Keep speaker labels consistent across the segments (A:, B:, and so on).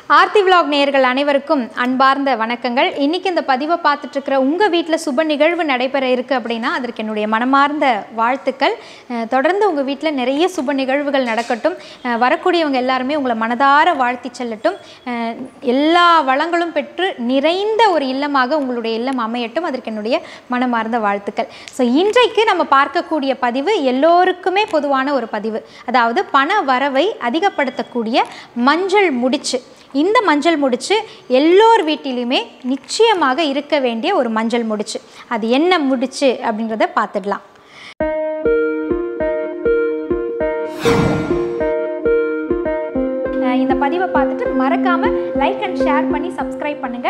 A: Aarthi vlog நேயர்கள் அனைவருக்கும் அன்பார்ந்த வணக்கங்கள் இன்னைக்கு இந்த பதிவை பார்த்துட்டு இருக்கிற உங்கள் வீட்டில் சுப நிகழ்வு நடைபெற இருக்கு அப்படின்னா அதற்கு என்னுடைய மனமார்ந்த வாழ்த்துக்கள் அஹ் தொடர்ந்து உங்கள் வீட்டில் நிறைய சுப நிகழ்வுகள் நடக்கட்டும் அஹ் வரக்கூடியவங்க எல்லாருமே உங்களை மனதார வாழ்த்தி செல்லட்டும் அஹ் எல்லா வளங்களும் பெற்று நிறைந்த ஒரு இல்லமாக உங்களுடைய இல்லம் அமையட்டும் அதற்கு என்னுடைய மனமார்ந்த வாழ்த்துக்கள் ஸோ இன்றைக்கு நம்ம பார்க்கக்கூடிய பதிவு எல்லோருக்குமே பொதுவான ஒரு பதிவு அதாவது பண வரவை அதிகப்படுத்தக்கூடிய மஞ்சள் முடிச்சு இந்த மஞ்சள் முடிச்சு எல்லோர் வீட்டிலுமே நிச்சயமாக இருக்க வேண்டிய ஒரு மஞ்சள் முடிச்சு அது என்ன முடிச்சு அப்படின்றத பார்த்துடலாம் அஹ் இந்த பதிவை பார்த்துட்டு மறக்காம லைக் அண்ட் ஷேர் பண்ணி சப்ஸ்கிரைப் பண்ணுங்க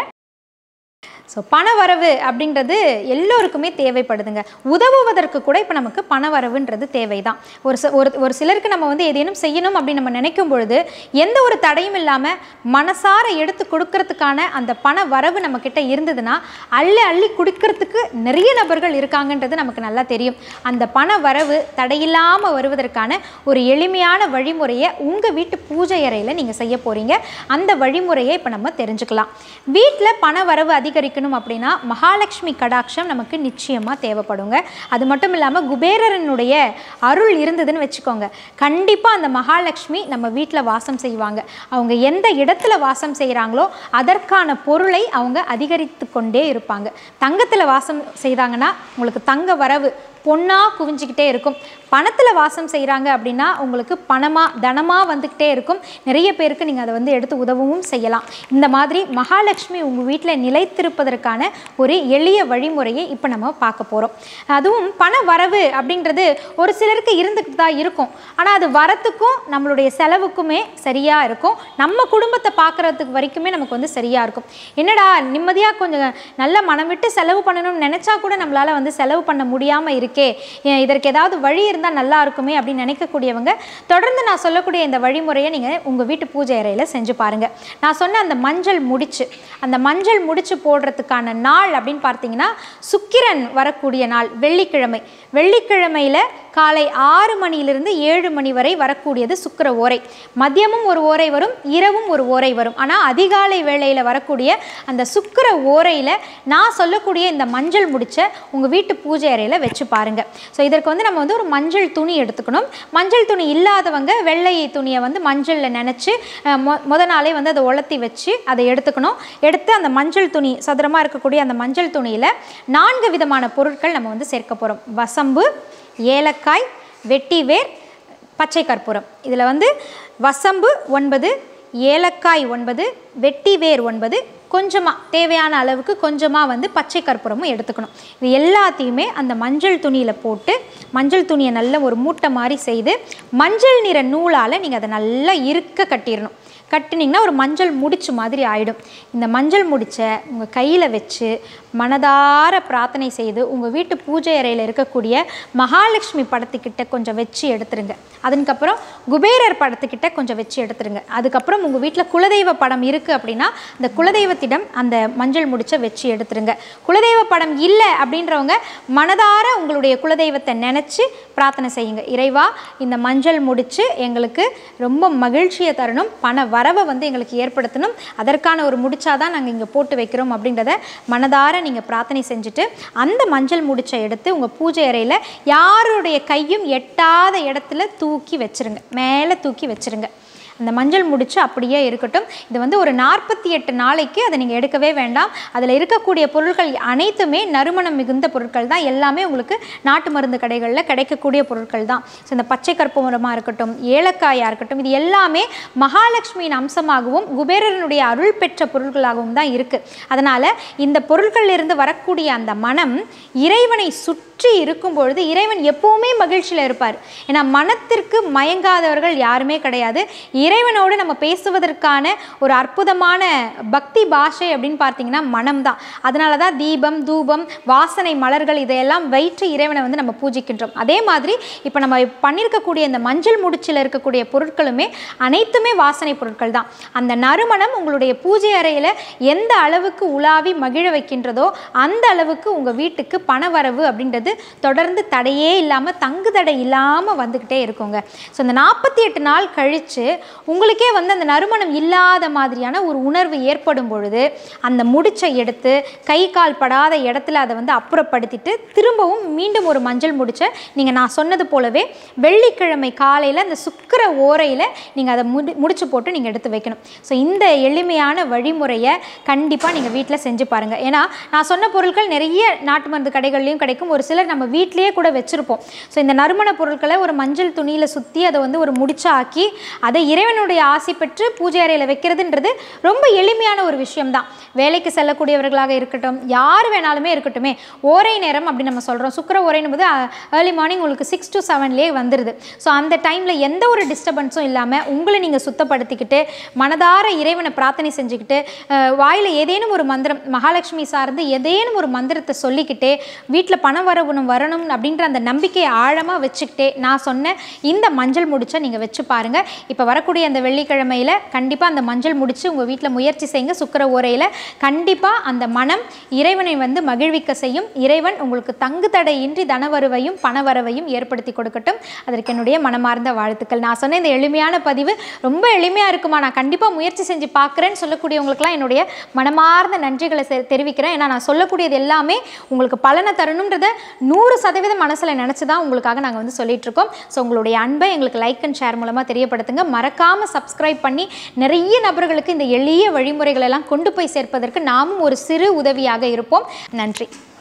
A: ஸோ பண வரவு அப்படின்றது எல்லோருக்குமே தேவைப்படுதுங்க உதவுவதற்கு கூட இப்போ நமக்கு பண வரவுன்றது தேவைதான் ஒரு சி- ஒரு ஒரு சிலருக்கு நம்ம வந்து ஏதேனும் செய்யணும் அப்படின்னு நம்ம நினைக்கும் பொழுது எந்த ஒரு தடையும் இல்லாமல் மனசார எடுத்து கொடுக்கறதுக்கான அந்த பண வரவு நம்மக்கிட்ட இருந்ததுன்னா அள்ளி அள்ளி கொடுக்கறதுக்கு நிறைய நபர்கள் இருக்காங்கன்றது நமக்கு நல்லா தெரியும் அந்த பண வரவு தடையில்லாமல் வருவதற்கான ஒரு எளிமையான வழிமுறையை உங்கள் வீட்டு பூஜை அறையில் நீங்கள் செய்ய போகிறீங்க அந்த வழிமுறையை இப்போ நம்ம தெரிஞ்சுக்கலாம் வீட்டில் பண வரவு அதிகரிக்கணும் அப்படின்னா மகாலட்சுமி கடாட்சம் நமக்கு நிச்சயமாக தேவைப்படுங்க அது மட்டும் இல்லாமல் குபேரனுடைய அருள் இருந்ததுன்னு வச்சுக்கோங்க கண்டிப்பாக அந்த மகாலட்சுமி நம்ம வீட்டில் வாசம் செய்வாங்க அவங்க எந்த இடத்துல வாசம் செய்கிறாங்களோ அதற்கான பொருளை அவங்க அதிகரித்து கொண்டே இருப்பாங்க தங்கத்தில் வாசம் செய்தாங்கன்னா உங்களுக்கு தங்க வரவு பொண்ணாக குவிஞ்சிக்கிட்டே இருக்கும் பணத்தில் வாசம் செய்கிறாங்க அப்படின்னா உங்களுக்கு பணமாக தனமாக வந்துக்கிட்டே இருக்கும் நிறைய பேருக்கு நீங்கள் அதை வந்து எடுத்து உதவவும் செய்யலாம் இந்த மாதிரி மகாலட்சுமி உங்கள் வீட்டில் நிலைத்திருப்பதற்கான ஒரு எளிய வழிமுறையை இப்போ நம்ம பார்க்க போகிறோம் அதுவும் பண வரவு அப்படின்றது ஒரு சிலருக்கு இருந்துக்கிட்டு தான் இருக்கும் ஆனால் அது வரத்துக்கும் நம்மளுடைய செலவுக்குமே சரியாக இருக்கும் நம்ம குடும்பத்தை பார்க்குறதுக்கு வரைக்குமே நமக்கு வந்து சரியாக இருக்கும் என்னடா நிம்மதியாக கொஞ்சம் நல்ல மனம் விட்டு செலவு பண்ணணும்னு நினச்சா கூட நம்மளால் வந்து செலவு பண்ண முடியாமல் இருக்கே ஏன் இதற்கு ஏதாவது வழி இருந்தால் நல்லா இருக்குமே அப்படின்னு நினைக்கக்கூடியவங்க தொடர்ந்து நான் சொல்லக்கூடிய இந்த வழிமுறையை நீங்கள் உங்கள் வீட்டு பூஜை அறையில் செஞ்சு பாருங்கள் நான் சொன்ன அந்த மஞ்சள் முடிச்சு அந்த மஞ்சள் முடிச்சு போடுறதுக்கான நாள் அப்படின்னு பார்த்தீங்கன்னா சுக்கிரன் வரக்கூடிய நாள் வெள்ளிக்கிழமை வெள்ளிக்கிழமையில் காலை ஆறு மணியிலிருந்து ஏழு மணி வரை வரக்கூடியது சுக்கிர ஓரை மதியமும் ஒரு ஓரை வரும் இரவும் ஒரு ஓரை வரும் ஆனால் அதிகாலை வேளையில் வரக்கூடிய அந்த சுக்கிர ஓரையில் நான் சொல்லக்கூடிய இந்த மஞ்சள் முடிச்ச உங்கள் வீட்டு பூஜை அறையில் வச்சு பாருங்கள் ஸோ இதற்கு வந்து நம்ம வந்து ஒரு மஞ்சள் துணி எடுத்துக்கணும் மஞ்சள் துணி இல்லாதவங்க வெள்ளை துணியை வந்து மஞ்சளில் நினச்சி மொ முத நாளே வந்து அதை உலர்த்தி வச்சு அதை எடுத்துக்கணும் எடுத்து அந்த மஞ்சள் துணி சதுரமாக இருக்கக்கூடிய அந்த மஞ்சள் துணியில் நான்கு விதமான பொருட்கள் நம்ம வந்து சேர்க்க போகிறோம் வசம்பு ஏலக்காய் வெட்டிவேர் பச்சை கற்பூரம் இதில் வந்து வசம்பு ஒன்பது ஏலக்காய் ஒன்பது வெட்டிவேர் ஒன்பது கொஞ்சமாக தேவையான அளவுக்கு கொஞ்சமாக வந்து பச்சை கற்பூரமும் எடுத்துக்கணும் இது எல்லாத்தையுமே அந்த மஞ்சள் துணியில் போட்டு மஞ்சள் துணியை நல்ல ஒரு மூட்டை மாதிரி செய்து மஞ்சள் நிற நூலால் நீங்கள் அதை நல்லா இருக்க கட்டிடணும் கட்டினீங்கன்னா ஒரு மஞ்சள் முடிச்சு மாதிரி ஆயிடும் இந்த மஞ்சள் முடிச்சை உங்கள் கையில் வச்சு மனதார பிரார்த்தனை செய்து உங்கள் வீட்டு பூஜை அறையில் இருக்கக்கூடிய மகாலட்சுமி படத்துக்கிட்ட கொஞ்சம் வச்சு எடுத்துருங்க அதுக்கப்புறம் குபேரர் படத்துக்கிட்ட கொஞ்சம் வச்சு எடுத்துருங்க அதுக்கப்புறம் உங்கள் வீட்டில் குலதெய்வ படம் இருக்குது அப்படின்னா அந்த குலதெய்வத்திடம் அந்த மஞ்சள் முடிச்சை வச்சு எடுத்துருங்க குலதெய்வ படம் இல்லை அப்படின்றவங்க மனதார உங்களுடைய குலதெய்வத்தை நினச்சி பிரார்த்தனை செய்யுங்க இறைவா இந்த மஞ்சள் முடிச்சு எங்களுக்கு ரொம்ப மகிழ்ச்சியை தரணும் பண வரவை வந்து எங்களுக்கு ஏற்படுத்தணும் அதற்கான ஒரு முடிச்சாதான் நாங்கள் இங்கே போட்டு வைக்கிறோம் அப்படின்றத மனதார நீங்கள் பிரார்த்தனை செஞ்சுட்டு அந்த மஞ்சள் முடிச்சை எடுத்து உங்கள் பூஜை அறையில் யாருடைய கையும் எட்டாத இடத்துல தூக்கி வச்சிருங்க மேலே தூக்கி வச்சிருங்க அந்த மஞ்சள் முடிச்சு அப்படியே இருக்கட்டும் இது வந்து ஒரு நாற்பத்தி எட்டு நாளைக்கு அதை நீங்கள் எடுக்கவே வேண்டாம் அதில் இருக்கக்கூடிய பொருட்கள் அனைத்துமே நறுமணம் மிகுந்த பொருட்கள் தான் எல்லாமே உங்களுக்கு நாட்டு மருந்து கடைகளில் கிடைக்கக்கூடிய பொருட்கள் தான் ஸோ இந்த பச்சை கற்பூரமாக இருக்கட்டும் ஏலக்காயாக இருக்கட்டும் இது எல்லாமே மகாலட்சுமியின் அம்சமாகவும் குபேரனுடைய அருள் பெற்ற பொருட்களாகவும் தான் இருக்குது அதனால் இந்த பொருட்களிலிருந்து வரக்கூடிய அந்த மனம் இறைவனை சுற்றி இருக்கும் பொழுது இறைவன் எப்பவுமே மகிழ்ச்சியில் இருப்பார் ஏன்னா மனத்திற்கு மயங்காதவர்கள் யாருமே கிடையாது இறைவனோடு நம்ம பேசுவதற்கான ஒரு அற்புதமான பக்தி பாஷை அப்படின்னு பார்த்தீங்கன்னா மனம் தான் அதனால தான் தீபம் தூபம் வாசனை மலர்கள் இதையெல்லாம் வைத்து இறைவனை வந்து நம்ம பூஜிக்கின்றோம் அதே மாதிரி இப்போ நம்ம பண்ணியிருக்கக்கூடிய இந்த மஞ்சள் முடிச்சில் இருக்கக்கூடிய பொருட்களுமே அனைத்துமே வாசனை பொருட்கள் தான் அந்த நறுமணம் உங்களுடைய பூஜை அறையில் எந்த அளவுக்கு உலாவி மகிழ வைக்கின்றதோ அந்த அளவுக்கு உங்கள் வீட்டுக்கு பணவரவு அப்படின்றது வந்து தொடர்ந்து தடையே இல்லாமல் தங்கு தடை இல்லாமல் வந்துக்கிட்டே இருக்குங்க ஸோ இந்த நாற்பத்தி எட்டு நாள் கழித்து உங்களுக்கே வந்து அந்த நறுமணம் இல்லாத மாதிரியான ஒரு உணர்வு ஏற்படும் பொழுது அந்த முடிச்சை எடுத்து கை கால் படாத இடத்துல அதை வந்து அப்புறப்படுத்திட்டு திரும்பவும் மீண்டும் ஒரு மஞ்சள் முடிச்சை நீங்கள் நான் சொன்னது போலவே வெள்ளிக்கிழமை காலையில் அந்த சுக்கிர ஓரையில் நீங்கள் அதை முடி முடிச்சு போட்டு நீங்கள் எடுத்து வைக்கணும் ஸோ இந்த எளிமையான வழிமுறையை கண்டிப்பாக நீங்கள் வீட்டில் செஞ்சு பாருங்கள் ஏன்னா நான் சொன்ன பொருட்கள் நிறைய நாட்டு மருந்து கடைகள்லையும் கிடைக்கும் ஒரு சிலர் நம்ம வீட்டிலேயே கூட வச்சுருப்போம் ஸோ இந்த நறுமண பொருட்களை ஒரு மஞ்சள் துணியில் சுற்றி அதை வந்து ஒரு முடிச்சா ஆக்கி அதை இறைவனுடைய ஆசை பெற்று பூஜை அறையில் வைக்கிறதுன்றது ரொம்ப எளிமையான ஒரு விஷயம்தான் வேலைக்கு செல்லக்கூடியவர்களாக இருக்கட்டும் யார் வேணாலுமே இருக்கட்டுமே ஓரை நேரம் அப்படி நம்ம சொல்கிறோம் சுக்கர ஓரைன்னு போது ஏர்லி மார்னிங் உங்களுக்கு சிக்ஸ் டு செவன்லேயே வந்துடுது ஸோ அந்த டைமில் எந்த ஒரு டிஸ்டர்பன்ஸும் இல்லாமல் உங்களை நீங்கள் சுத்தப்படுத்திக்கிட்டு மனதார இறைவனை பிரார்த்தனை செஞ்சுக்கிட்டு அஹ், வாயில ஏதேனும் ஒரு மந்திரம் மகாலட்சுமி சார்ந்து ஏதேனும் ஒரு மந்திரத்தை சொல்லிக்கிட்டே வீட்டில் பணம் வரணும் வரணும் அப்படின்ற அந்த நம்பிக்கையை ஆழமாக வச்சுக்கிட்டே நான் சொன்ன இந்த மஞ்சள் முடிச்சை நீங்கள் வச்சு பாருங்கள் இப்போ வரக்கூடிய அந்த வெள்ளிக்கிழமையில் கண்டிப்பாக அந்த மஞ்சள் முடிச்சு உங்கள் வீட்டில் முயற்சி செய்யுங்க சுக்கர ஓரையில் கண்டிப்பாக அந்த மனம் இறைவனை வந்து மகிழ்விக்க செய்யும் இறைவன் உங்களுக்கு தங்கு தடையின்றி தனவரவையும் பணவரவையும் ஏற்படுத்தி கொடுக்கட்டும் அதற்கு என்னுடைய மனமார்ந்த வாழ்த்துக்கள் நான் சொன்ன இந்த எளிமையான பதிவு ரொம்ப எளிமையாக இருக்குமா நான் கண்டிப்பாக முயற்சி செஞ்சு பார்க்குறேன்னு சொல்லக்கூடியவங்களுக்குலாம் என்னுடைய மனமார்ந்த நன்றிகளை செ- தெரிவிக்கிறேன் ஏன்னா நான் சொல்லக்கூடியது எல்லாமே உங்களுக்கு பலனை தரணுன்றதை நூறு சதவீதம் மனசில் நினச்சி தான் உங்களுக்காக நாங்கள் வந்து சொல்லிட்டு இருக்கோம் ஸோ உங்களுடைய அன்பை எங்களுக்கு லைக் அண்ட் ஷேர் மூலமாக தெரியப்படுத்துங்க மறக்காமல் சப்ஸ்கிரைப் பண்ணி நிறைய நபர்களுக்கு இந்த எளிய வழிமுறைகள் எல்லாம் கொண்டு போய் சேர்ப்பதற்கு நாமும் ஒரு சிறு உதவியாக இருப்போம் நன்றி